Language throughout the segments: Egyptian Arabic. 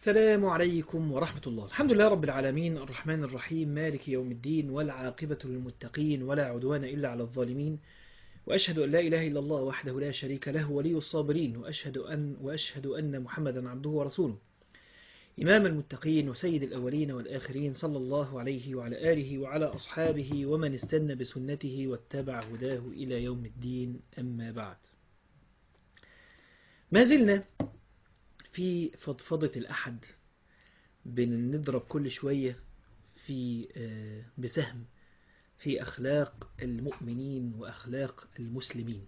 السلام عليكم ورحمة الله الحمد لله رب العالمين الرحمن الرحيم مالك يوم الدين والعاقبة للمتقين ولا عدوان إلا على الظالمين وأشهد أن لا إله إلا الله وحده لا شريك له ولي الصابرين وأشهد أن, وأشهد أن محمدا عبده ورسوله إمام المتقين وسيد الأولين والآخرين صلى الله عليه وعلى آله وعلى أصحابه ومن استنى بسنته واتبع هداه إلى يوم الدين أما بعد ما زلنا في فضفضة الأحد بنضرب كل شوية في بسهم في أخلاق المؤمنين وأخلاق المسلمين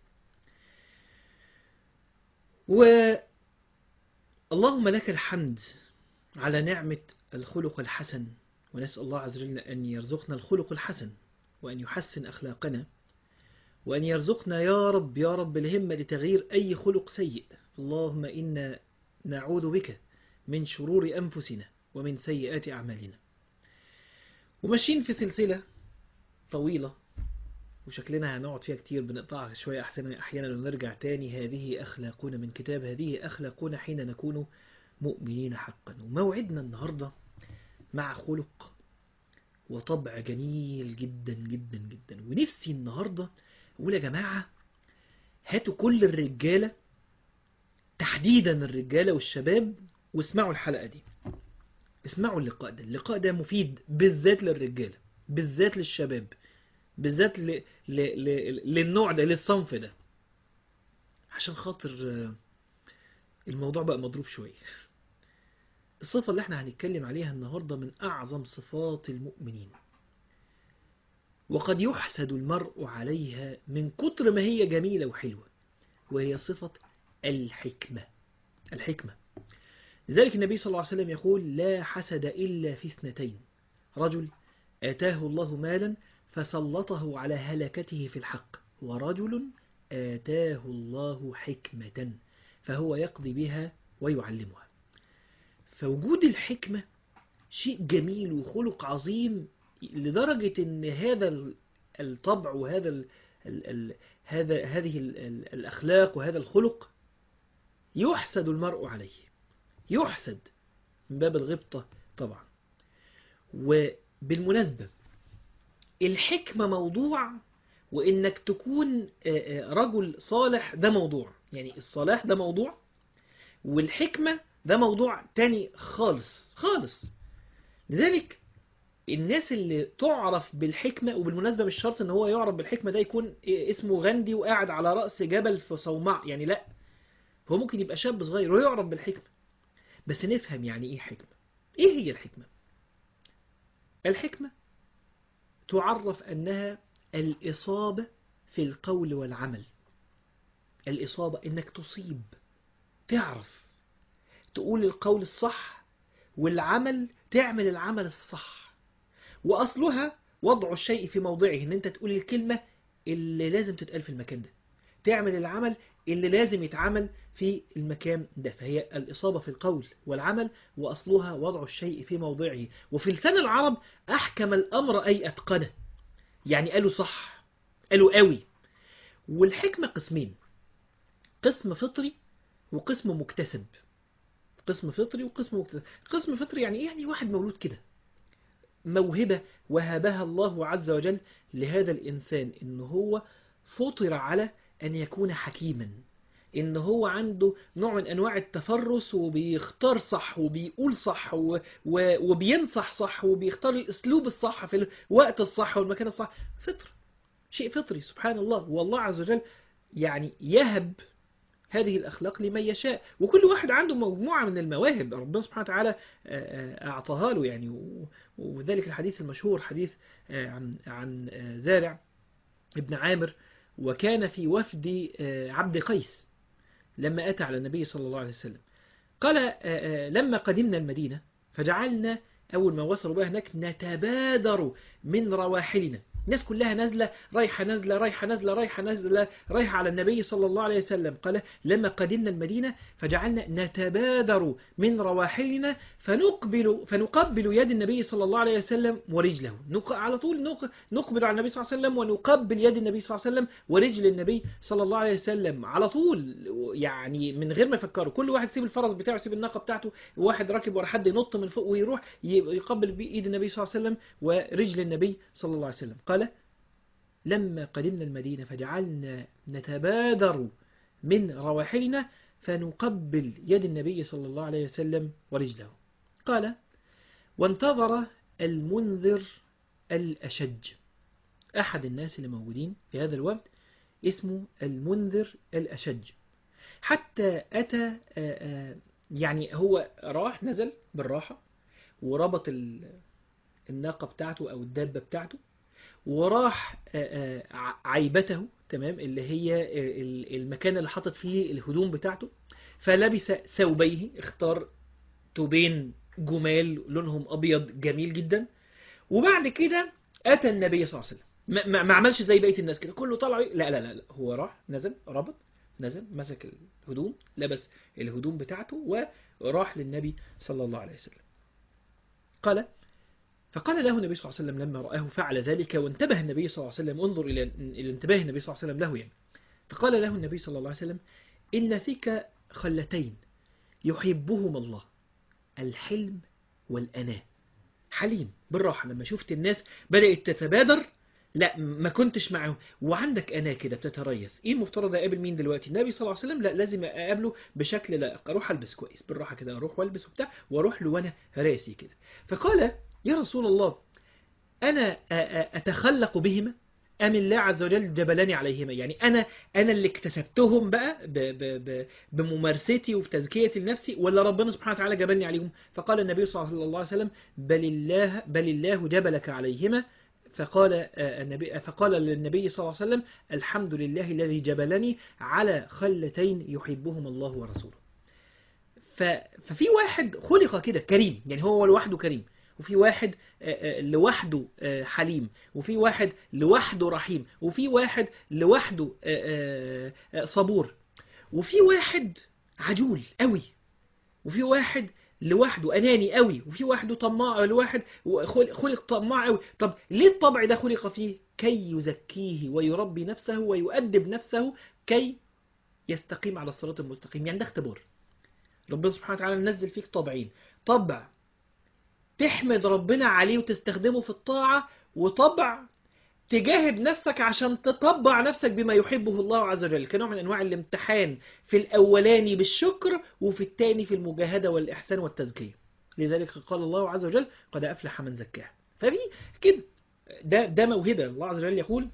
واللهم لك الحمد على نعمة الخلق الحسن ونسأل الله عز وجل أن يرزقنا الخلق الحسن وأن يحسن أخلاقنا وأن يرزقنا يا رب يا رب الهمة لتغيير أي خلق سيء اللهم إنا نعوذ بك من شرور أنفسنا ومن سيئات أعمالنا وماشيين في سلسلة طويلة وشكلنا هنقعد فيها كتير بنقطعها شوية أحسن أحيانا ونرجع تاني هذه أخلاقنا من كتاب هذه أخلاقنا حين نكون مؤمنين حقا وموعدنا النهاردة مع خلق وطبع جميل جدا جدا جدا ونفسي النهاردة أقول يا جماعة هاتوا كل الرجالة تحديدا الرجالة والشباب واسمعوا الحلقة دي اسمعوا اللقاء ده اللقاء ده مفيد بالذات للرجالة بالذات للشباب بالذات ل... ل... ل... للنوع ده للصنف ده عشان خاطر الموضوع بقى مضروب شوية الصفة اللي احنا هنتكلم عليها النهاردة من أعظم صفات المؤمنين وقد يحسد المرء عليها من كتر ما هي جميلة وحلوة وهي صفة الحكمة الحكمة لذلك النبي صلى الله عليه وسلم يقول لا حسد إلا في اثنتين رجل آتاه الله مالا فسلطه على هلكته في الحق ورجل آتاه الله حكمة فهو يقضي بها ويعلمها فوجود الحكمة شيء جميل وخلق عظيم لدرجة ان هذا الطبع وهذا ال ال ال هذا هذه ال ال الأخلاق وهذا الخلق يحسد المرء عليه يحسد من باب الغبطة طبعا وبالمناسبة الحكمة موضوع وإنك تكون رجل صالح ده موضوع يعني الصلاح ده موضوع والحكمة ده موضوع تاني خالص خالص لذلك الناس اللي تعرف بالحكمة وبالمناسبة مش شرط ان هو يعرف بالحكمة ده يكون اسمه غندي وقاعد على رأس جبل في صومع يعني لا هو ممكن يبقى شاب صغير ويعرف بالحكمة بس نفهم يعني ايه حكمة ايه هي الحكمة الحكمة تعرف انها الاصابة في القول والعمل الاصابة انك تصيب تعرف تقول القول الصح والعمل تعمل العمل الصح وأصلها وضع الشيء في موضعه ان انت تقول الكلمة اللي لازم تتقال في المكان ده تعمل العمل اللي لازم يتعمل في المكان ده فهي الإصابة في القول والعمل وأصلها وضع الشيء في موضعه وفي لسان العرب أحكم الأمر أي أتقنه يعني قالوا صح قالوا قوي والحكمة قسمين قسم فطري وقسم مكتسب قسم فطري وقسم مكتسب قسم فطري يعني ايه يعني واحد مولود كده موهبة وهبها الله عز وجل لهذا الإنسان إن هو فطر على أن يكون حكيما إن هو عنده نوع من أنواع التفرس وبيختار صح وبيقول صح و... و... وبينصح صح وبيختار الأسلوب الصح في الوقت الصح والمكان الصح فطر شيء فطري سبحان الله والله عز وجل يعني يهب هذه الأخلاق لمن يشاء وكل واحد عنده مجموعة من المواهب ربنا سبحانه وتعالى أعطاها له يعني وذلك الحديث المشهور حديث عن عن زارع ابن عامر وكان في وفد عبد قيس لما أتى على النبي صلى الله عليه وسلم قال لما قدمنا المدينة فجعلنا أول ما وصلوا بها هناك نتبادر من رواحلنا الناس كلها نازلة رايحة نازلة رايحة نازلة رايحة نازلة رايحة على النبي صلى الله عليه وسلم قال لما قدمنا المدينة فجعلنا نتبادر من رواحلنا فنقبل فنقبل يد النبي صلى الله عليه وسلم ورجله نق... على طول نق... نقبل على النبي صلى الله عليه وسلم ونقبل يد النبي صلى الله عليه وسلم ورجل النبي صلى الله عليه وسلم على طول يعني من غير ما يفكروا كل واحد يسيب الفرس بتاعه يسيب الناقة بتاعته واحد راكب ورا حد ينط من فوق ويروح يقبل بإيد النبي صلى الله عليه وسلم ورجل النبي صلى الله عليه وسلم قال لما قدمنا المدينة فجعلنا نتبادر من رواحلنا فنقبل يد النبي صلى الله عليه وسلم ورجله قال وانتظر المنذر الأشج أحد الناس اللي موجودين في هذا الوقت اسمه المنذر الأشج حتى أتى يعني هو راح نزل بالراحة وربط الناقة بتاعته أو الدابة بتاعته وراح عيبته تمام اللي هي المكان اللي حاطط فيه الهدوم بتاعته فلبس ثوبيه اختار ثوبين جمال لونهم أبيض جميل جدا وبعد كده أتى النبي صلى الله عليه وسلم ما, ما عملش زي بقية الناس كده كله طلع لا لا لا, لا. هو راح نزل ربط نزل مسك الهدوم لبس الهدوم بتاعته وراح للنبي صلى الله عليه وسلم قال فقال له النبي صلى الله عليه وسلم لما رآه فعل ذلك وانتبه النبي صلى الله عليه وسلم انظر إلى إلى انتباه النبي صلى الله عليه وسلم له يعني فقال له النبي صلى الله عليه وسلم إن فيك خلتين يحبهما الله الحلم والأناة حليم بالراحة لما شفت الناس بدأت تتبادر لا ما كنتش معهم وعندك أنا كده بتتريث ايه المفترض اقابل مين دلوقتي النبي صلى الله عليه وسلم لا لازم اقابله بشكل لائق اروح البس كويس بالراحه كده اروح والبس وبتاع واروح له وانا راسي كده فقال يا رسول الله انا اتخلق بهما ام الله عز وجل جبلني عليهما يعني انا انا اللي اكتسبتهم بقى ب ب ب بممارستي وبتزكيتي لنفسي ولا ربنا سبحانه وتعالى جبلني عليهم فقال النبي صلى الله عليه وسلم بل الله بل الله جبلك عليهما فقال النبي فقال للنبي صلى الله عليه وسلم الحمد لله الذي جبلني على خلتين يحبهما الله ورسوله ففي واحد خلق كده كريم يعني هو لوحده كريم وفي واحد لوحده حليم وفي واحد لوحده رحيم وفي واحد لوحده صبور وفي واحد عجول قوي وفي واحد لوحده أناني قوي وفي واحده طماع لواحد خلق طماع قوي طب ليه الطبع ده خلق فيه كي يزكيه ويربي نفسه ويؤدب نفسه كي يستقيم على الصراط المستقيم يعني ده اختبار ربنا سبحانه وتعالى نزل فيك طبعين طبع تحمد ربنا عليه وتستخدمه في الطاعة وطبع تجاهد نفسك عشان تطبع نفسك بما يحبه الله عز وجل كنوع من أنواع الامتحان في الأولاني بالشكر وفي الثاني في المجاهدة والإحسان والتزكية لذلك قال الله عز وجل قد أفلح من زكاها ففي كده ده, ده موهبة الله عز وجل يقول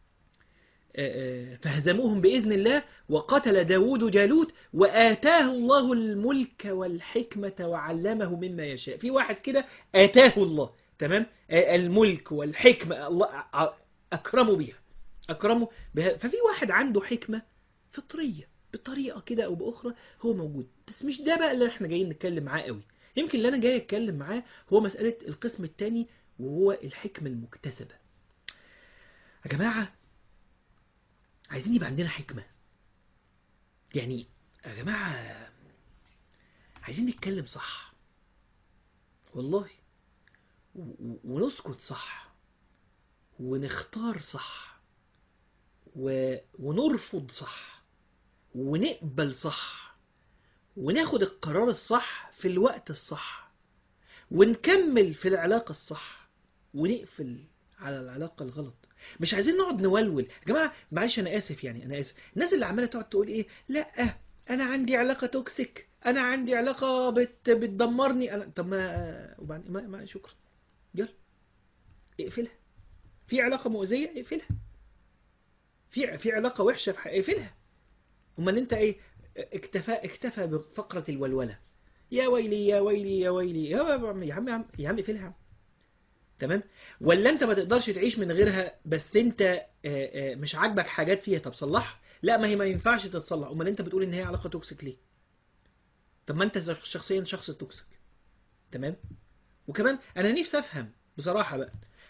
فهزموهم بإذن الله وقتل داود جالوت وآتاه الله الملك والحكمة وعلمه مما يشاء في واحد كده آتاه الله تمام الملك والحكمة الله أكرمه بها أكرمه بها ففي واحد عنده حكمة فطرية بطريقة كده أو بأخرى هو موجود بس مش ده بقى اللي احنا جايين نتكلم معاه قوي يمكن اللي أنا جاي أتكلم معاه هو مسألة القسم الثاني وهو الحكمة المكتسبة يا جماعة عايزين يبقى عندنا حكمة يعني يا جماعة عايزين نتكلم صح والله ونسكت صح ونختار صح و... ونرفض صح ونقبل صح وناخد القرار الصح في الوقت الصح ونكمل في العلاقة الصح ونقفل على العلاقة الغلط مش عايزين نقعد نولول يا جماعة معلش أنا آسف يعني أنا آسف الناس اللي عمالة تقعد تقول إيه لا أنا عندي علاقة توكسيك أنا عندي علاقة بت... بتدمرني أنا طب ما وبعدين ما... ما شكرا يلا اقفلها في علاقة مؤذية اقفلها في في علاقة وحشة في اقفلها امال انت ايه اكتفى اكتفى بفقرة الولولة يا ويلي يا ويلي يا ويلي يا عم يا عم يا عم اقفلها تمام ولا انت ما تقدرش تعيش من غيرها بس انت مش عاجبك حاجات فيها طب صلحها لا ما هي ما ينفعش تتصلح امال انت بتقول ان هي علاقة توكسيك ليه طب ما انت شخصيا شخص توكسيك تمام وكمان انا نفسي افهم بصراحة بقى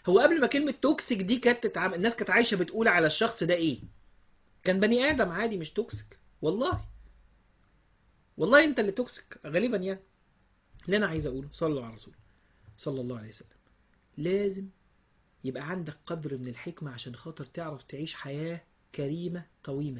هو قبل ما كلمة توكسيك دي كانت تتعامل الناس كانت عايشة بتقول على الشخص ده ايه كان بني ادم عادي مش توكسيك والله والله انت اللي توكسيك غالبا يعني اللي انا عايز اقوله صلوا على رسول صلى الله عليه وسلم لازم يبقى عندك قدر من الحكمة عشان خاطر تعرف تعيش حياة كريمة قويمة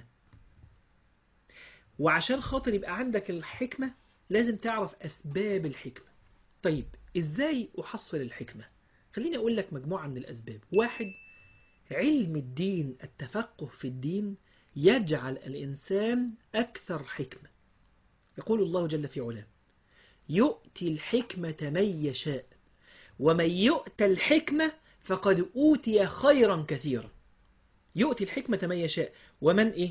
وعشان خاطر يبقى عندك الحكمة لازم تعرف أسباب الحكمة طيب إزاي أحصل الحكمة خليني أقول لك مجموعة من الأسباب واحد علم الدين التفقه في الدين يجعل الإنسان أكثر حكمة يقول الله جل في علاه يؤتي الحكمة من يشاء ومن يؤت الحكمة فقد أوتي خيرا كثيرا يؤتي الحكمة من يشاء ومن إيه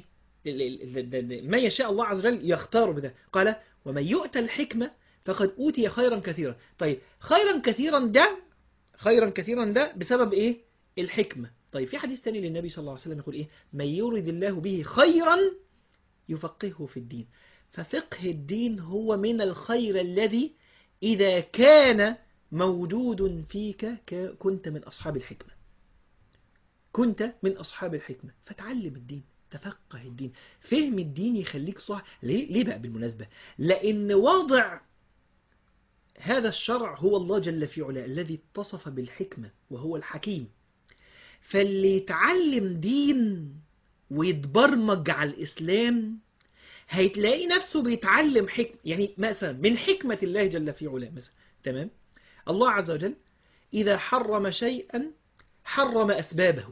ما يشاء الله عز وجل يختار بده قال ومن يؤت الحكمة فقد أوتي خيرا كثيرا طيب خيرا كثيرا ده خيرا كثيرا ده بسبب إيه الحكمة طيب في حديث تاني للنبي صلى الله عليه وسلم يقول إيه من يرد الله به خيرا يفقهه في الدين ففقه الدين هو من الخير الذي إذا كان موجود فيك كنت من أصحاب الحكمة كنت من أصحاب الحكمة فتعلم الدين تفقه الدين فهم الدين يخليك صح ليه, ليه بقى بالمناسبة لأن واضع هذا الشرع هو الله جل في علاه الذي اتصف بالحكمة وهو الحكيم فاللي يتعلم دين ويتبرمج على الإسلام هيتلاقي نفسه بيتعلم حكمة يعني مثلا من حكمة الله جل في علاه مثلا تمام الله عز وجل إذا حرم شيئا حرم أسبابه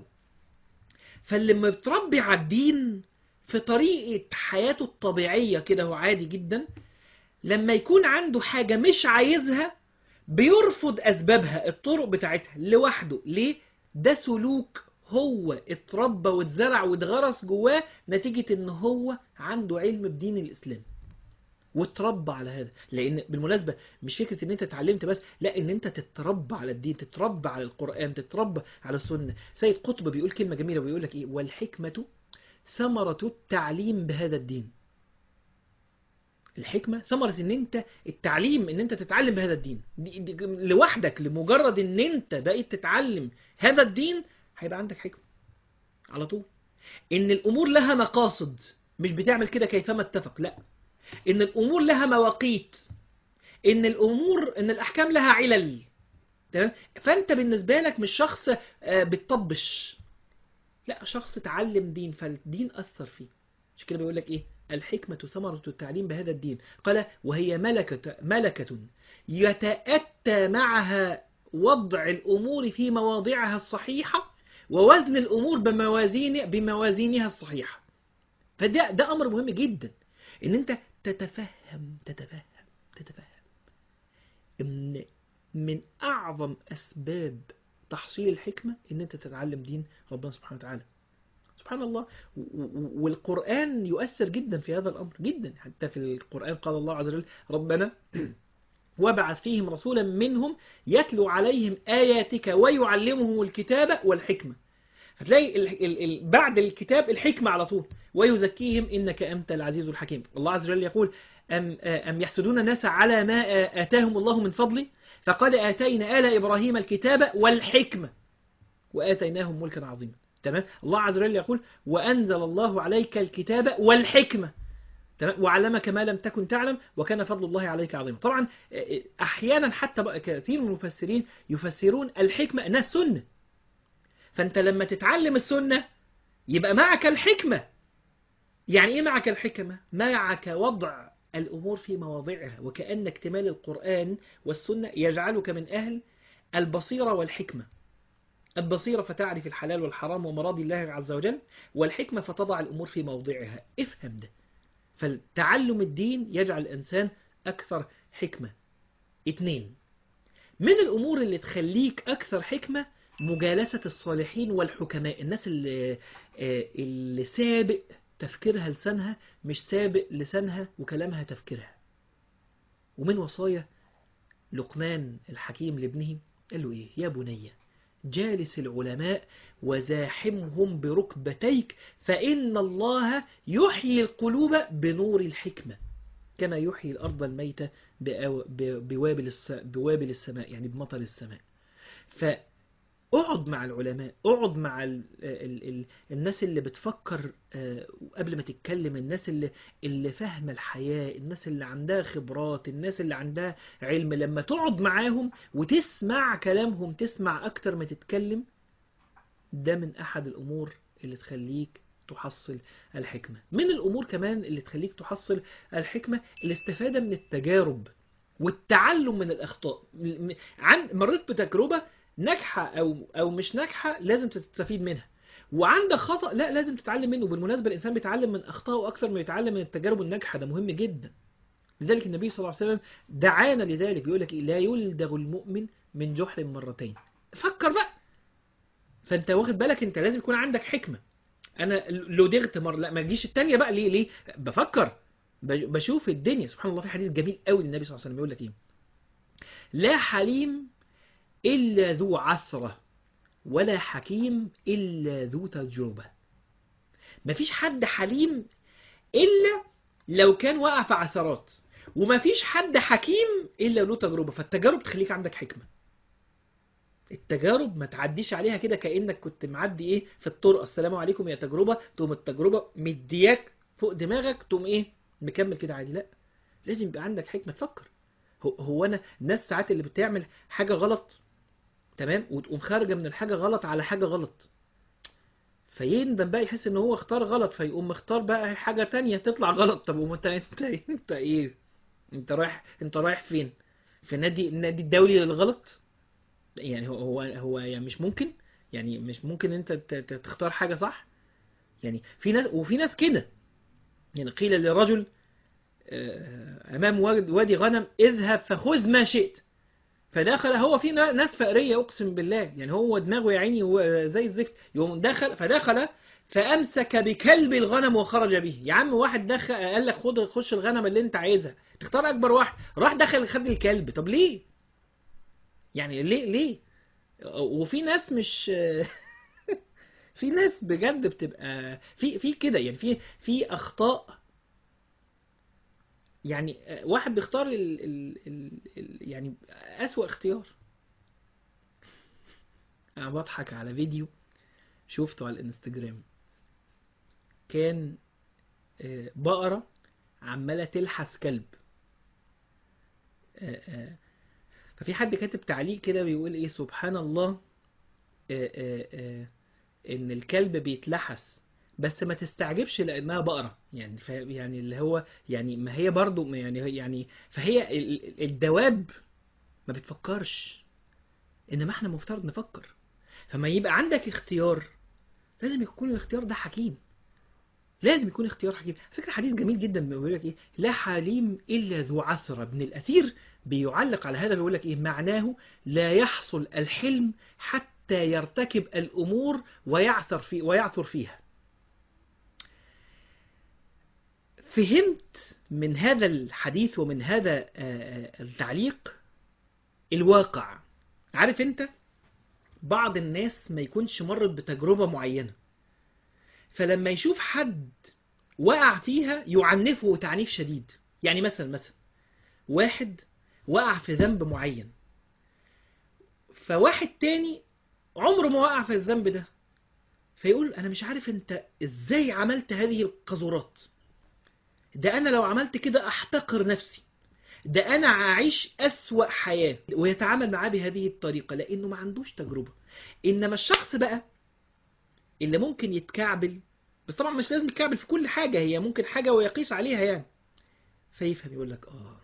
فاللي بتربي على الدين في طريقة حياته الطبيعية كده هو عادي جدا لما يكون عنده حاجة مش عايزها بيرفض أسبابها الطرق بتاعتها لوحده ليه؟ ده سلوك هو اتربى واتزرع واتغرس جواه نتيجة ان هو عنده علم بدين الإسلام وتربى على هذا لان بالمناسبة مش فكرة ان انت اتعلمت بس لا ان انت تتربى على الدين تتربى على القرآن تتربى على السنة سيد قطب بيقول كلمة جميلة بيقول لك ايه والحكمة ثمرة التعليم بهذا الدين الحكمة ثمرة ان انت التعليم ان انت تتعلم بهذا الدين دي دي لوحدك لمجرد ان انت بقيت تتعلم هذا الدين هيبقى عندك حكمة على طول ان الامور لها مقاصد مش بتعمل كده كيفما اتفق لا ان الامور لها مواقيت ان الامور ان الاحكام لها علل تمام فانت بالنسبه لك مش شخص بتطبش لا شخص اتعلم دين فالدين اثر فيه عشان كده بيقول لك ايه الحكمة ثمرة التعليم بهذا الدين قال وهي ملكة, ملكة يتأتى معها وضع الأمور في مواضعها الصحيحة ووزن الأمور بموازين بموازينها الصحيحة فده ده أمر مهم جدا إن أنت تتفهم تتفهم تتفهم إن من أعظم أسباب تحصيل الحكمة إن أنت تتعلم دين ربنا سبحانه وتعالى سبحان الله والقرآن يؤثر جدا في هذا الأمر جدا حتى في القرآن قال الله عز وجل ربنا وابعث فيهم رسولا منهم يتلو عليهم آياتك ويعلمهم الكتاب والحكمة هتلاقي ال ال ال بعد الكتاب الحكمة على طول ويزكيهم إنك أنت العزيز الحكيم الله عز وجل يقول أم, أم يحسدون الناس على ما آتاهم الله من فضله فقد آتينا آل إبراهيم الكتاب والحكمة وآتيناهم ملكا عظيما تمام الله عز وجل يقول وأنزل الله عليك الكتاب والحكمة تمام وعلمك ما لم تكن تعلم وكان فضل الله عليك عظيما طبعا أحيانا حتى كثير من المفسرين يفسرون الحكمة أنها السنة فأنت لما تتعلم السنة يبقى معك الحكمة يعني إيه معك الحكمة؟ معك وضع الأمور في مواضعها وكأن اكتمال القرآن والسنة يجعلك من أهل البصيرة والحكمة البصيرة فتعرف الحلال والحرام ومراضي الله عز وجل والحكمة فتضع الأمور في موضعها افهم ده فالتعلم الدين يجعل الإنسان أكثر حكمة اثنين من الأمور اللي تخليك أكثر حكمة مجالسة الصالحين والحكماء الناس اللي, اللي سابق تفكيرها لسانها مش سابق لسانها وكلامها تفكيرها ومن وصايا لقمان الحكيم لابنه قال له إيه يا بني جالس العلماء وزاحمهم بركبتيك فإن الله يحيي القلوب بنور الحكمة كما يحيي الأرض الميتة بوابل, بوابل السماء يعني بمطر السماء اقعد مع العلماء اقعد مع ال ال ال الناس اللي بتفكر آه، قبل ما تتكلم الناس اللي اللي فاهمه الحياه الناس اللي عندها خبرات الناس اللي عندها علم لما تقعد معاهم وتسمع كلامهم تسمع اكتر ما تتكلم ده من احد الامور اللي تخليك تحصل الحكمه من الامور كمان اللي تخليك تحصل الحكمه الاستفاده من التجارب والتعلم من الاخطاء م- م- عن مريت بتجربه ناجحه او او مش ناجحه لازم تستفيد منها وعندك خطأ لا لازم تتعلم منه بالمناسبة الإنسان بيتعلم من أخطائه أكثر ما يتعلم من التجارب الناجحة ده مهم جدا لذلك النبي صلى الله عليه وسلم دعانا لذلك بيقول لك إيه؟ لا يلدغ المؤمن من جحر مرتين فكر بقى فأنت واخد بالك أنت لازم يكون عندك حكمة أنا لدغت مرة لا ما تجيش التانية بقى ليه ليه بفكر بج- بشوف الدنيا سبحان الله في حديث جميل قوي للنبي صلى الله عليه وسلم بيقول لك إيه لا حليم إلا ذو عثرة ولا حكيم إلا ذو تجربة مفيش حد حليم إلا لو كان واقع في عثرات ومفيش حد حكيم إلا له تجربة فالتجارب تخليك عندك حكمة التجارب ما تعديش عليها كده كأنك كنت معدي إيه في الطرق السلام عليكم يا تجربة تقوم التجربة مدياك فوق دماغك تقوم إيه مكمل كده عادي لا لازم يبقى عندك حكمة تفكر هو, هو أنا الناس ساعات اللي بتعمل حاجة غلط تمام وتقوم خارجه من الحاجه غلط على حاجه غلط فيندم بقى يحس ان هو اختار غلط فيقوم مختار بقى حاجه تانية تطلع غلط طب وانت انت انت ايه انت رايح انت رايح فين في نادي النادي الدولي للغلط يعني هو هو هو يعني مش ممكن يعني مش ممكن انت ت- ت- تختار حاجه صح يعني في ناس وفي ناس كده يعني قيل لرجل آه، امام واد- وادي غنم اذهب فخذ ما شئت فدخل هو في نا- ناس فقريه اقسم بالله يعني هو دماغه يا عيني هو زي الزفت يوم دخل فدخل فامسك بكلب الغنم وخرج به يا عم واحد دخل قال لك خد خش الغنم اللي انت عايزها تختار اكبر واحد راح دخل خد الكلب طب ليه يعني ليه ليه وفي ناس مش في ناس بجد بتبقى في في كده يعني في في اخطاء يعني واحد بيختار ال ال ال ال يعني أسوأ اختيار أنا بضحك على فيديو شفته على الانستجرام كان آه، بقرة عمالة تلحس كلب آه، آه، ففي حد كاتب تعليق كده بيقول ايه سبحان الله آه، آه، آه، ان الكلب بيتلحس بس ما تستعجبش لانها بقرة يعني ف- يعني اللي هو يعني ما هي برضو ما يعني يعني فهي ال- ال- الدواب ما بتفكرش انما احنا مفترض نفكر فما يبقى عندك اختيار لازم يكون الاختيار ده حكيم لازم يكون اختيار حكيم فكرة حديث جميل جدا بيقول لك ايه لا حليم الا ذو عثرة ابن الاثير بيعلق على هذا بيقول لك ايه معناه لا يحصل الحلم حتى يرتكب الامور ويعثر في ويعثر فيها فهمت من هذا الحديث ومن هذا آه، آه، التعليق الواقع عارف انت بعض الناس ما يكونش مرت بتجربة معينة فلما يشوف حد وقع فيها يعنفه تعنيف شديد يعني مثلا مثلا واحد وقع في ذنب معين فواحد تاني عمره ما وقع في الذنب ده فيقول انا مش عارف انت ازاي عملت هذه القذورات ده انا لو عملت كده احتقر نفسي ده انا اعيش اسوأ حياة ويتعامل معاه بهذه الطريقة لانه ما عندوش تجربة انما الشخص بقى اللي ممكن يتكعبل بس طبعا مش لازم يتكعبل في كل حاجة هي ممكن حاجة ويقيس عليها يعني فيفهم يقول لك اه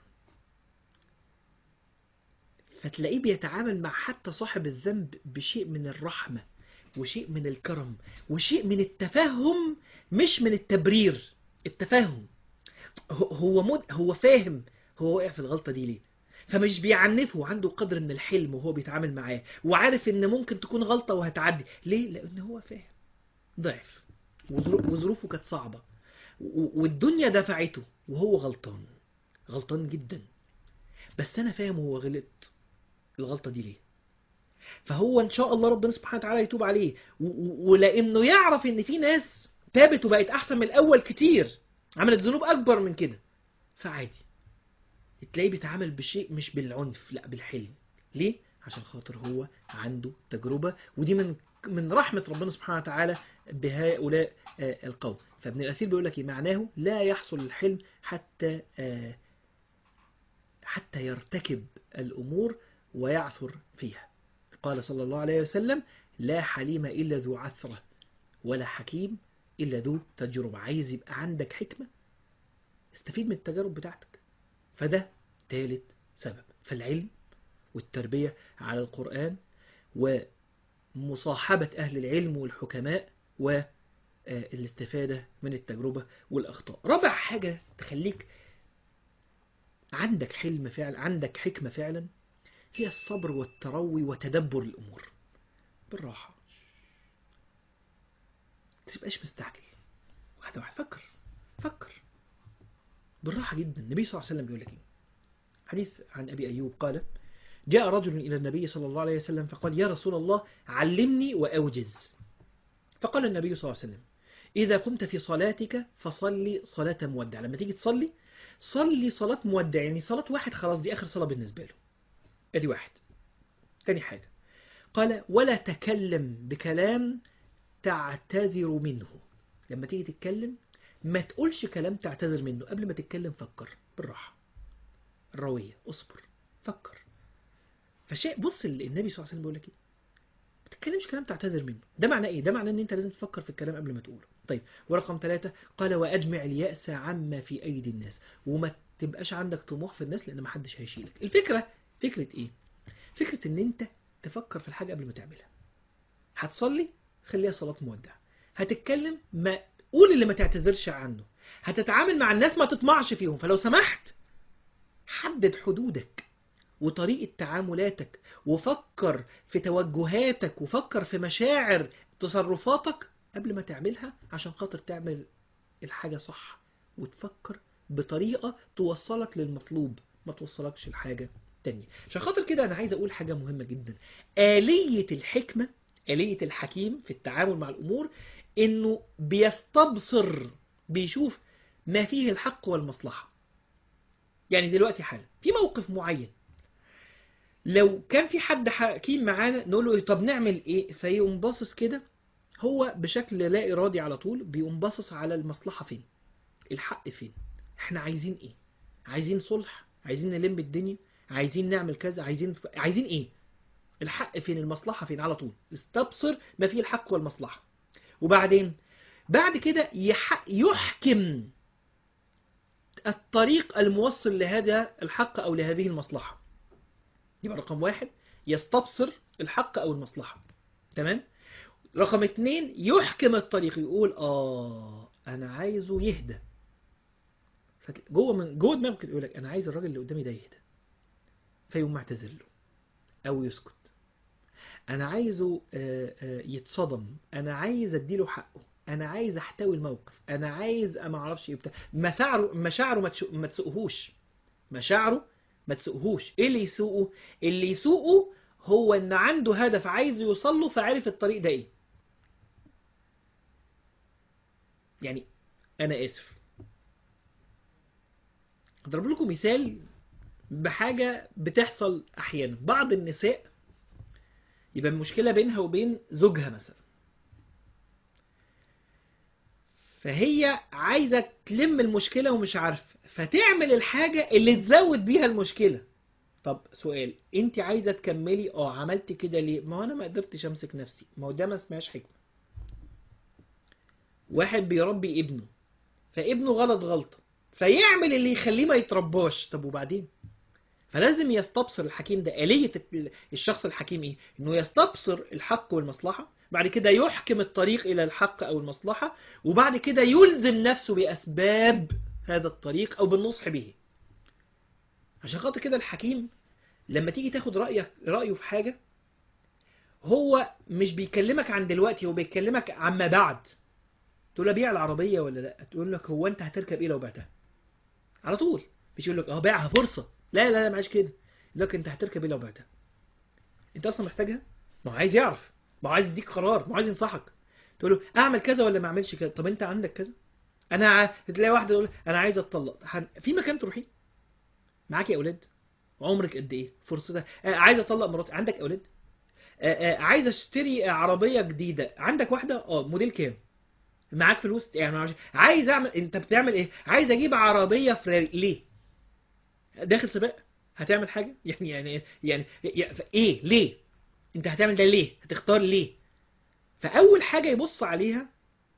فتلاقيه بيتعامل مع حتى صاحب الذنب بشيء من الرحمة وشيء من الكرم وشيء من التفهم مش من التبرير التفهم هو هو مد هو فاهم هو وقع في الغلطة دي ليه فمش بيعنفه عنده قدر من الحلم وهو بيتعامل معاه وعارف ان ممكن تكون غلطة وهتعدي ليه لان هو فاهم ضعف وظرو- وظروفه كانت صعبة و- والدنيا دفعته وهو غلطان غلطان جدا بس انا فاهم هو غلط الغلطة دي ليه فهو ان شاء الله ربنا سبحانه وتعالى يتوب عليه و- و- ولانه يعرف ان في ناس تابت وبقت احسن من الاول كتير عملت ذنوب اكبر من كده فعادي تلاقيه بيتعامل بشيء مش بالعنف لا بالحلم ليه عشان خاطر هو عنده تجربة ودي من من رحمة ربنا سبحانه وتعالى بهؤلاء آه، القوم فابن الأثير بيقول لك إيه؟ معناه لا يحصل الحلم حتى آه، حتى يرتكب الأمور ويعثر فيها قال صلى الله عليه وسلم لا حليم إلا ذو عثرة ولا حكيم إلا ذو تجربة عايز يبقى عندك حكمة استفيد من التجارب بتاعتك فده ثالث سبب فالعلم والتربية على القرآن ومصاحبة أهل العلم والحكماء والاستفادة من التجربة والأخطاء رابع حاجة تخليك عندك حلم فعلا عندك حكمة فعلا هي الصبر والتروي وتدبر الأمور بالراحة ما تبقاش مستعجل واحدة واحدة فكر فكر بالراحة جدا النبي صلى الله عليه وسلم بيقول لك ايه حديث عن أبي أيوب قال جاء رجل إلى النبي صلى الله عليه وسلم فقال يا رسول الله علمني وأوجز فقال النبي صلى الله عليه وسلم إذا كنت في صلاتك فصلي صلاة مودع لما تيجي تصلي صلي صلاة مودع يعني صلاة واحد خلاص دي آخر صلاة بالنسبة له ادي واحد تاني حاجة قال ولا تكلم بكلام تعتذر منه لما تيجي تتكلم ما تقولش كلام تعتذر منه قبل ما تتكلم فكر بالراحة الروية اصبر فكر فشيء بص اللي النبي صلى الله عليه وسلم بيقول لك ايه ما تتكلمش كلام تعتذر منه ده معناه ايه ده معناه ان انت لازم تفكر في الكلام قبل ما تقوله طيب ورقم ثلاثة قال واجمع اليأس عما في ايدي الناس وما تبقاش عندك طموح في الناس لان ما حدش هيشيلك الفكرة فكرة ايه فكرة ان انت تفكر في الحاجة قبل ما تعملها هتصلي خليها صلاة مودع هتتكلم ما قول اللي ما تعتذرش عنه هتتعامل مع الناس ما تطمعش فيهم فلو سمحت حدد حدودك وطريقة تعاملاتك وفكر في توجهاتك وفكر في مشاعر تصرفاتك قبل ما تعملها عشان خاطر تعمل الحاجة صح وتفكر بطريقة توصلك للمطلوب ما توصلكش لحاجة تانية عشان خاطر كده أنا عايز أقول حاجة مهمة جدا آلية الحكمة آلية الحكيم في التعامل مع الأمور إنه بيستبصر بيشوف ما فيه الحق والمصلحة يعني دلوقتي حالا في موقف معين لو كان في حد حكيم معانا نقول له إيه طب نعمل ايه فيقوم باصص كده هو بشكل لا ارادي على طول بيقوم باصص على المصلحة فين الحق فين احنا عايزين ايه عايزين صلح عايزين نلم الدنيا عايزين نعمل كذا عايزين عايزين ايه الحق فين المصلحة فين على طول استبصر ما فيه الحق والمصلحة وبعدين بعد كده يح... يحكم الطريق الموصل لهذا الحق أو لهذه المصلحة يبقى رقم واحد يستبصر الحق أو المصلحة تمام رقم اتنين يحكم الطريق يقول آه أنا عايزه يهدى فك- جوه من جوه دماغه كده يقول لك أنا عايز الراجل اللي قدامي ده يهدى فيقوم معتذر له أو يسكت أنا عايزه آه، آه، يتصدم أنا عايز أديله حقه أنا عايز أحتوي الموقف أنا عايز ما أعرفش إيه بتاع مشاعره مشاعره ما تشو- ما تسوقهوش مشاعره ما تسوقهوش إيه اللي يسوقه اللي يسوقه هو إن عنده هدف عايز يوصل له فعارف الطريق ده إيه يعني أنا آسف أضرب لكم مثال بحاجة بتحصل أحيانا بعض النساء يبقى المشكلة بينها وبين زوجها مثلا فهي عايزة تلم المشكلة ومش عارفة فتعمل الحاجة اللي تزود بيها المشكلة طب سؤال انت عايزة تكملي اه عملت كده ليه ما هو انا ما قدرتش امسك نفسي ما هو ده ما اسمهاش حكمة واحد بيربي ابنه فابنه غلط غلطة فيعمل اللي يخليه ما يترباش طب وبعدين فلازم يستبصر الحكيم ده آلية الشخص الحكيم ايه انه يستبصر الحق والمصلحة بعد كده يحكم الطريق الى الحق او المصلحة وبعد كده يلزم نفسه باسباب هذا الطريق او بالنصح به عشان خاطر كده الحكيم لما تيجي تاخد رأيك رأيه في حاجة هو مش بيكلمك عن دلوقتي هو بيكلمك عما بعد تقول له بيع العربية ولا لا تقول لك هو انت هتركب ايه لو بعتها على طول مش يقول لك اه بيعها فرصة لا لا لا معيش كده يقول لك انت هتركب ايه لو بعتها انت اصلا محتاجها ما هو عايز يعرف ما هو عايز يديك قرار ما هو عايز ينصحك تقول له اعمل كذا ولا ما اعملش كذا طب انت عندك كذا انا ع... تلاقي واحده تقول انا عايز اتطلق هن... في مكان تروحيه معاكي اولاد عمرك قد ايه فرصتك آه عايز اطلق مراتي عندك اولاد آه آه عايز اشتري عربيه جديده عندك واحده اه موديل كام معاك فلوس يعني معرفش. عايز اعمل انت بتعمل ايه عايز اجيب عربيه فراري ليه داخل سباق هتعمل حاجه يعني يعني يعني يعني- ايه ليه انت هتعمل ده ليه هتختار ليه فاول حاجه يبص عليها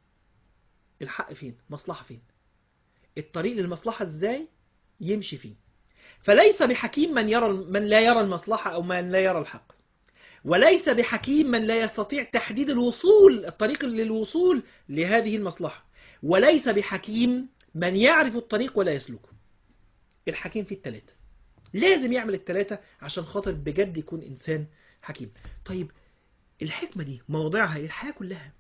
الحق فين مصلحه فين الطريق للمصلحه ازاي يمشي فيه فليس بحكيم من يرى من لا يرى المصلحه او من لا يرى الحق وليس بحكيم من لا يستطيع تحديد الوصول الطريق للوصول لهذه المصلحة وليس بحكيم من يعرف الطريق ولا يسلكه الحكيم في التلاتة لازم يعمل التلاتة عشان خاطر بجد يكون إنسان حكيم طيب الحكمة دي موضعها إيه؟ الحياة كلها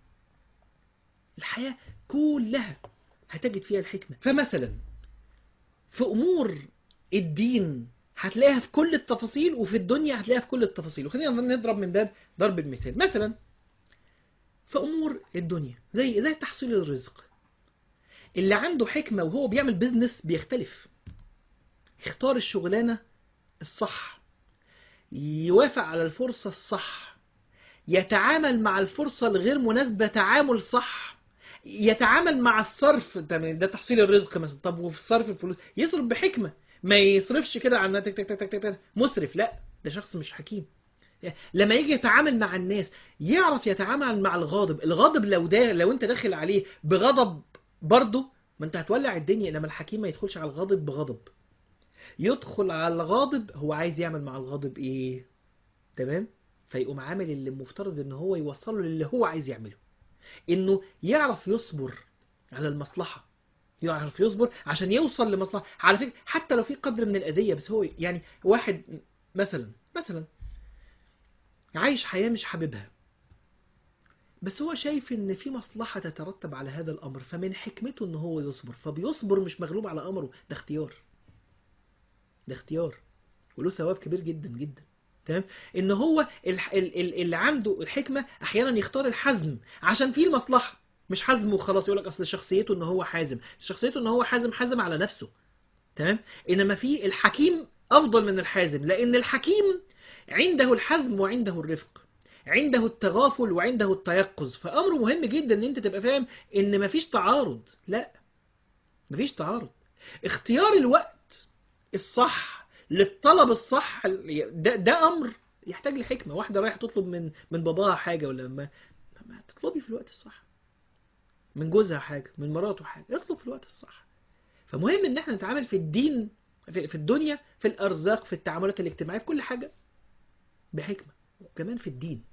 الحياة كلها هتجد فيها الحكمة فمثلا في أمور الدين هتلاقيها في كل التفاصيل وفي الدنيا هتلاقيها في كل التفاصيل وخلينا نضرب من باب ضرب المثال مثلا في امور الدنيا زي زي تحصيل الرزق اللي عنده حكمة وهو بيعمل بيزنس بيختلف يختار الشغلانة الصح يوافق على الفرصة الصح يتعامل مع الفرصة الغير مناسبة تعامل صح يتعامل مع الصرف تمام ده تحصيل الرزق مثلا طب وفي صرف الفلوس يصرف بحكمة ما يصرفش كده على تك تك تك تك تك مسرف لا ده شخص مش حكيم لما يجي يتعامل مع الناس يعرف يتعامل مع الغاضب الغاضب لو ده لو انت داخل عليه بغضب برضه ما انت هتولع الدنيا انما الحكيم ما يدخلش على الغاضب بغضب يدخل على الغاضب هو عايز يعمل مع الغاضب ايه تمام فيقوم عامل اللي المفترض ان هو يوصله للي هو عايز يعمله انه يعرف يصبر على المصلحة يعرف يصبر عشان يوصل لمصلحة على فكرة حتى لو في قدر من الأذية بس هو يعني واحد مثلا مثلا عايش حياة مش حاببها بس هو شايف ان في مصلحة تترتب على هذا الامر فمن حكمته ان هو يصبر فبيصبر مش مغلوب على امره ده اختيار ده اختيار وله ثواب كبير جدا جدا تمام ان هو الح- ال- ال- اللي عنده الحكمة احيانا يختار الحزم عشان فيه المصلحة مش حزم وخلاص يقول لك اصل شخصيته ان هو حازم شخصيته ان هو حازم حازم على نفسه تمام انما في الحكيم افضل من الحازم لان الحكيم عنده الحزم وعنده الرفق عنده التغافل وعنده التيقظ فامر مهم جدا ان انت تبقى فاهم ان مفيش تعارض لا مفيش تعارض اختيار الوقت الصح للطلب الصح ده, ده امر يحتاج لحكمه واحده رايحه تطلب من من باباها حاجه ولا ما, ما تطلبي في الوقت الصح من جوزها حاجه من مراته حاجه اطلب في الوقت الصح فمهم ان احنا نتعامل في الدين في في الدنيا في الارزاق في التعاملات الاجتماعيه في كل حاجه بحكمه وكمان في الدين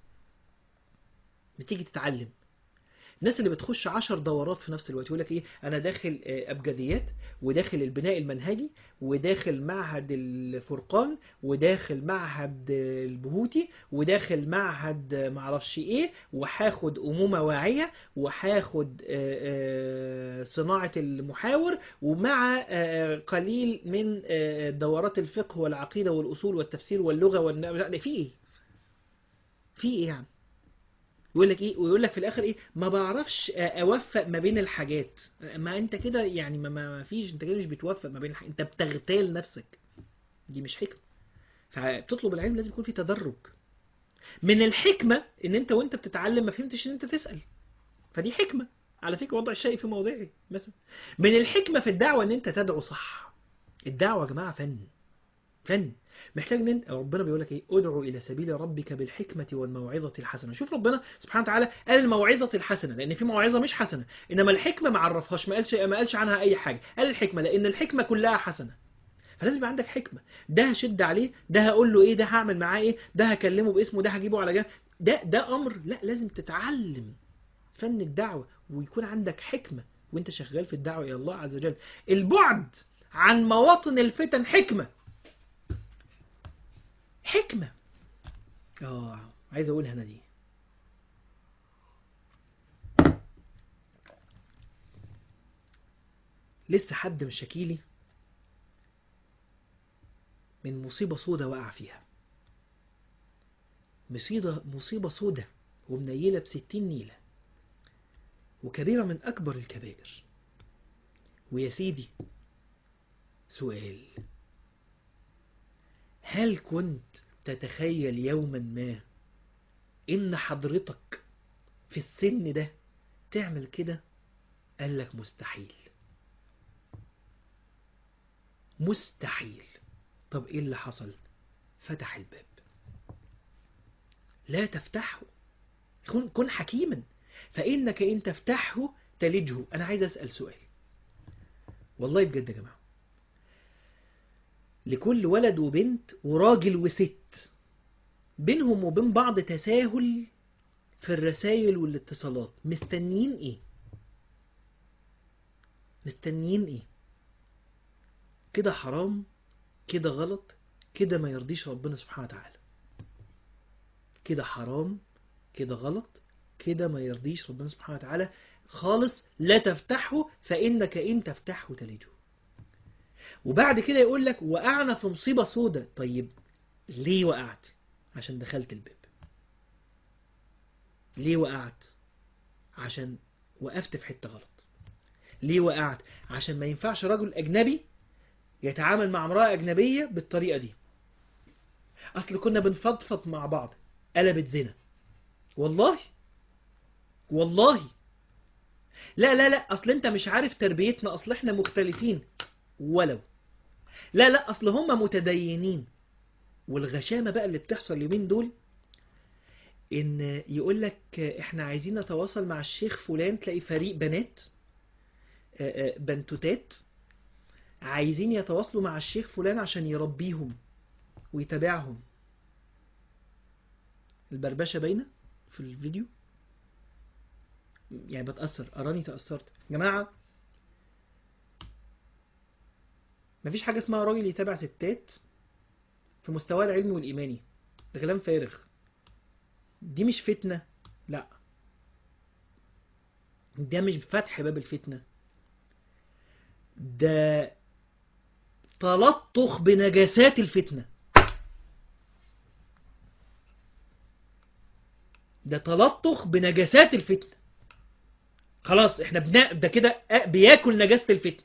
بتيجي تتعلم الناس اللي بتخش عشر دورات في نفس الوقت يقول لك ايه انا داخل آه، ابجديات وداخل البناء المنهجي وداخل معهد الفرقان وداخل معهد آه، البهوتي وداخل معهد آه، معرفش ايه وهاخد امومه واعيه وهاخد آه، آه، صناعه المحاور ومع آه، قليل من آه، دورات الفقه والعقيده والاصول والتفسير واللغه والن... في ايه في ايه يعني يقول لك ايه ويقول لك في الاخر ايه ما بعرفش اوفق ما بين الحاجات ما انت كده يعني ما, ما فيش انت كده مش بتوفق ما بين الحاجات انت بتغتال نفسك دي مش حكمه فبتطلب العلم لازم يكون في تدرج من الحكمه ان انت وانت بتتعلم ما فهمتش ان انت تسال فدي حكمه على فكره وضع الشيء في موضعه مثلا من الحكمه في الدعوه ان انت تدعو صح الدعوه يا جماعه فن فن محتاج ان انت ربنا بيقول لك ايه ادعو الى سبيل ربك بالحكمه والموعظه الحسنه شوف ربنا سبحانه وتعالى قال الموعظه الحسنه لان في موعظه مش حسنه انما الحكمه ما عرفهاش ما قالش ما قالش عنها اي حاجه قال الحكمه لان الحكمه كلها حسنه فلازم يبقى عندك حكمه ده هشد عليه ده هقول له ايه ده هعمل معاه ايه ده هكلمه باسمه ده هجيبه على جنب ده ده امر لا لازم تتعلم فن الدعوه ويكون عندك حكمه وانت شغال في الدعوه الى الله عز وجل البعد عن مواطن الفتن حكمه حكمة اه عايز اقولها انا دي لسه حد مش شكيلي من مصيبة سودة وقع فيها مصيبة مصيبة سودة ومنيلة بستين نيلة وكبيرة من أكبر الكبائر ويا سيدي سؤال هل كنت تتخيل يوما ما ان حضرتك في السن ده تعمل كده قال لك مستحيل مستحيل طب ايه اللي حصل فتح الباب لا تفتحه كن, كن حكيما فإنك إن تفتحه تلجه أنا عايز أسأل سؤال والله بجد يا جماعة لكل ولد وبنت وراجل وست بينهم وبين بعض تساهل في الرسائل والاتصالات مستنيين ايه مستنيين ايه كده حرام كده غلط كده ما يرضيش ربنا سبحانه وتعالى كده حرام كده غلط كده ما يرضيش ربنا سبحانه وتعالى خالص لا تفتحه فإنك إن تفتحه تلجه وبعد كده يقول لك وقعنا في مصيبة سودة طيب ليه وقعت عشان دخلت الباب ليه وقعت عشان وقفت في حتة غلط ليه وقعت عشان ما ينفعش رجل أجنبي يتعامل مع امرأة أجنبية بالطريقة دي أصل كنا بنفضفض مع بعض قلبت زنا والله والله لا لا لا أصل أنت مش عارف تربيتنا أصل إحنا مختلفين ولو لا لا أصل هم متدينين والغشامة بقى اللي بتحصل اليومين دول إن يقول لك إحنا عايزين نتواصل مع الشيخ فلان تلاقي فريق بنات بنتوتات عايزين يتواصلوا مع الشيخ فلان عشان يربيهم ويتابعهم البربشة باينة في الفيديو يعني بتأثر أراني تأثرت يا جماعة مفيش حاجة اسمها راجل يتابع ستات في مستواه العلمي والإيماني ده كلام فارغ دي مش فتنة لا ده مش فتح باب الفتنة ده تلطخ بنجاسات الفتنة ده تلطخ بنجاسات الفتنة خلاص احنا بنا ده كده بياكل نجاسة الفتنة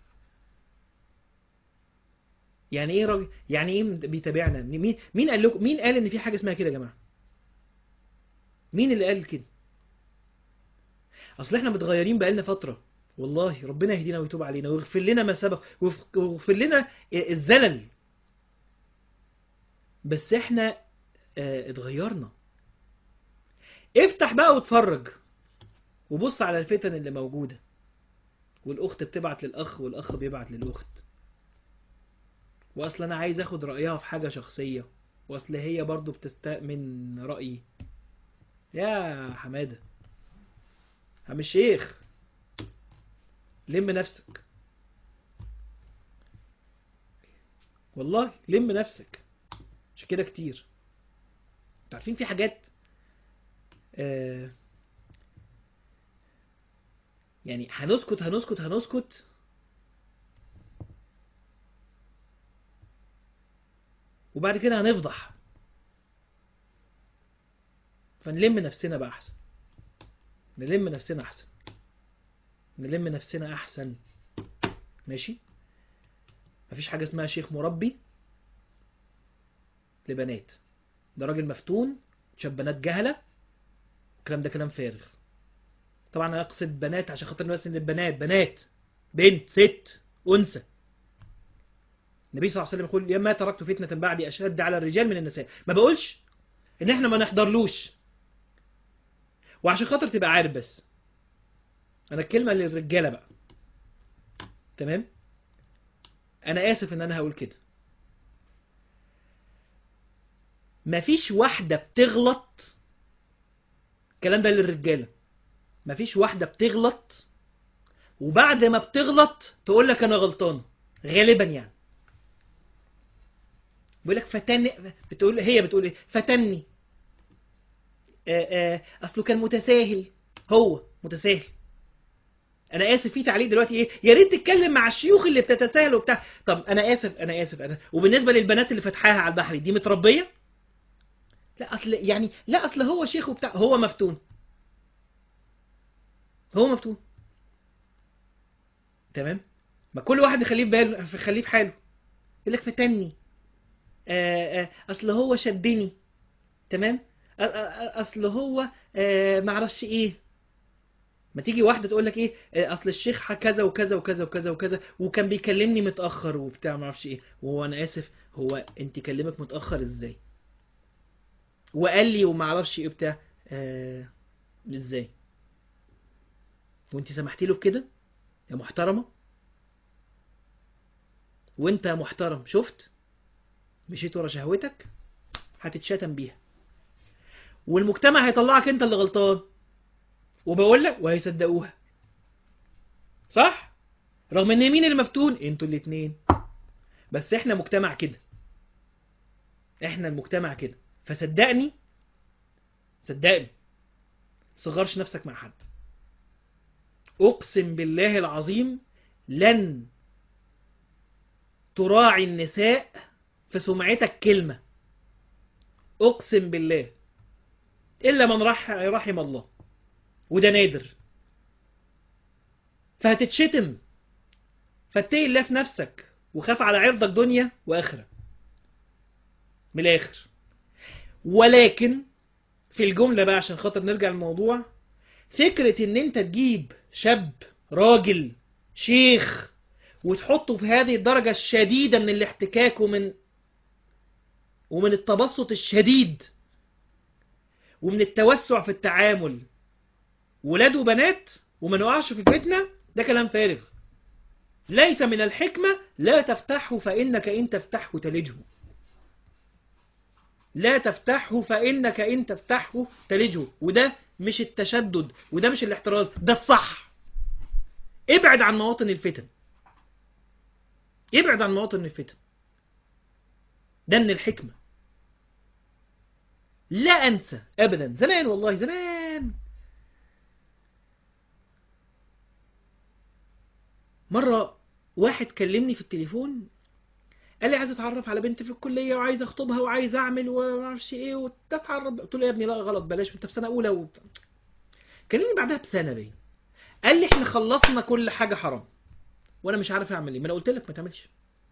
يعني ايه راجل يعني ايه بيتابعنا مين مين قال لكم مين قال ان في حاجه اسمها كده يا جماعه مين اللي قال كده اصل احنا متغيرين بقالنا فتره والله ربنا يهدينا ويتوب علينا ويغفر لنا ما سبق ويغفر لنا الزلل بس احنا اه اتغيرنا افتح بقى واتفرج وبص على الفتن اللي موجودة والاخت بتبعت للاخ والاخ بيبعت للاخت واصل انا عايز اخد رأيها في حاجة شخصية واصل هي برضو بتستأمن رأيي يا حمادة عم الشيخ لم نفسك والله لم نفسك مش كده كتير عارفين في حاجات آه يعني هنسكت هنسكت هنسكت وبعد كده هنفضح فنلم نفسنا بقى احسن نلم نفسنا احسن نلم نفسنا احسن ماشي مفيش حاجة اسمها شيخ مربي لبنات ده راجل مفتون شاب بنات جهلة الكلام ده كلام فارغ طبعا انا اقصد بنات عشان خاطر بس ان البنات بنات بنت ست انثى النبي صلى الله عليه وسلم يقول يا ما تركت فتنة بعدي اشد على الرجال من النساء ما بقولش ان احنا ما نحضرلوش وعشان خاطر تبقى عارف بس انا الكلمة للرجالة بقى تمام انا اسف ان انا هقول كده مفيش واحدة بتغلط الكلام ده للرجالة مفيش واحدة بتغلط وبعد ما بتغلط تقول لك انا غلطانة غالبا يعني بيقول لك فتني بتقول هي بتقول ايه فتني آآ آآ اصله كان متساهل هو متساهل انا اسف في تعليق دلوقتي ايه يا ريت تتكلم مع الشيوخ اللي بتتساهل وبتاع طب انا اسف انا اسف انا وبالنسبه للبنات اللي فتحاها على البحر دي متربيه لا اصل يعني لا اصل هو شيخ وبتاع هو مفتون هو مفتون تمام ما كل واحد يخليه في باله يخليه في حاله يقول لك فتني آه، آه، اصل هو شدني تمام أ- أ- أ- اصل هو آه، معرفش ايه ما تيجي واحده تقول لك ايه آه، اصل الشيخ ح- كذا وكذا وكذا وكذا وكذا وكان بيكلمني متاخر وبتاع ما اعرفش ايه وهو انا اسف هو انت كلمك متاخر ازاي وقال لي وما اعرفش ايه بتاع آه ازاي وانت سمحتي له بكده يا محترمه وانت يا محترم شفت مشيت ورا شهوتك هتتشتم بيها والمجتمع هيطلعك انت اللي غلطان وبقول لك وهيصدقوها صح رغم ان مين المفتون انتوا الاتنين بس احنا مجتمع كده احنا المجتمع كده فصدقني صدقني صغرش نفسك مع حد اقسم بالله العظيم لن تراعي النساء في سمعتك كلمة اقسم بالله الا من رح رحم الله وده نادر فهتتشتم فاتقي الله في نفسك وخاف على عرضك دنيا واخره من الاخر ولكن في الجملة بقى عشان خاطر نرجع للموضوع فكرة ان انت تجيب شاب راجل شيخ وتحطه في هذه الدرجة الشديدة من الاحتكاك ومن ومن التبسط الشديد ومن التوسع في التعامل ولاد وبنات وما نقعش في الفتنة ده كلام فارغ ليس من الحكمة لا تفتحه فإنك إن تفتحه تلجه لا تفتحه فإنك إن تفتحه تلجه وده مش التشدد وده مش الاحتراز ده الصح ابعد عن مواطن الفتن ابعد عن مواطن الفتن ده من الحكمة لا أنسى أبدا زمان والله زمان مرة واحد كلمني في التليفون قال لي عايز اتعرف على بنت في الكلية وعايز اخطبها وعايز اعمل ومعرفش ايه وتتعرف قلت له يا ابني لا غلط بلاش انت في سنة اولى و... كلمني بعدها بسنة باين قال لي احنا خلصنا كل حاجة حرام وانا مش عارف اعمل ايه ما انا قلت لك ما تعملش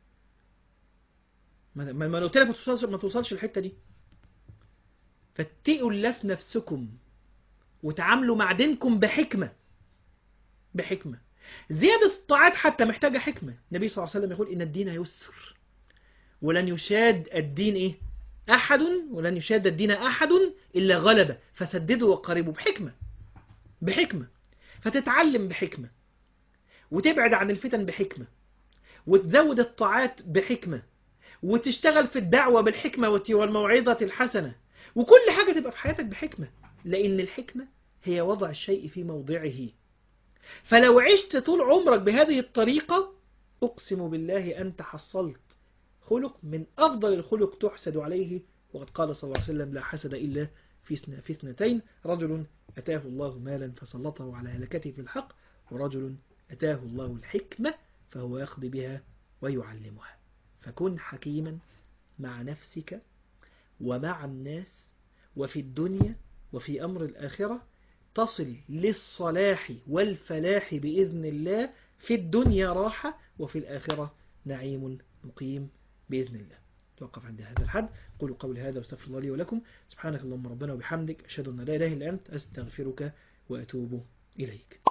ما ما انا قلت لك ما توصلش ما توصلش الحتة دي فاتقوا الله في نفسكم وتعاملوا مع دينكم بحكمة بحكمة زيادة الطاعات حتى محتاجة حكمة النبي صلى الله عليه وسلم يقول إن الدين يسر ولن يشاد الدين إيه أحد ولن يشاد الدين أحد إلا غلبة فسددوا وقربوا بحكمة بحكمة فتتعلم بحكمة وتبعد عن الفتن بحكمة وتزود الطاعات بحكمة وتشتغل في الدعوة بالحكمة والموعظة الحسنة وكل حاجة تبقى في حياتك بحكمة لأن الحكمة هي وضع الشيء في موضعه فلو عشت طول عمرك بهذه الطريقة أقسم بالله أنت حصلت خلق من أفضل الخلق تحسد عليه وقد قال صلى الله عليه وسلم لا حسد إلا في سنة في اثنتين رجل أتاه الله مالا فسلطه على هلكته في الحق ورجل أتاه الله الحكمة فهو يقضي بها ويعلمها فكن حكيما مع نفسك ومع الناس وفي الدنيا وفي أمر الآخرة تصل للصلاح والفلاح بإذن الله في الدنيا راحة وفي الآخرة نعيم مقيم بإذن الله توقف عند هذا الحد قولوا قولي هذا واستغفر الله لي ولكم سبحانك اللهم ربنا وبحمدك أشهد أن لا إله إلا أنت أستغفرك وأتوب إليك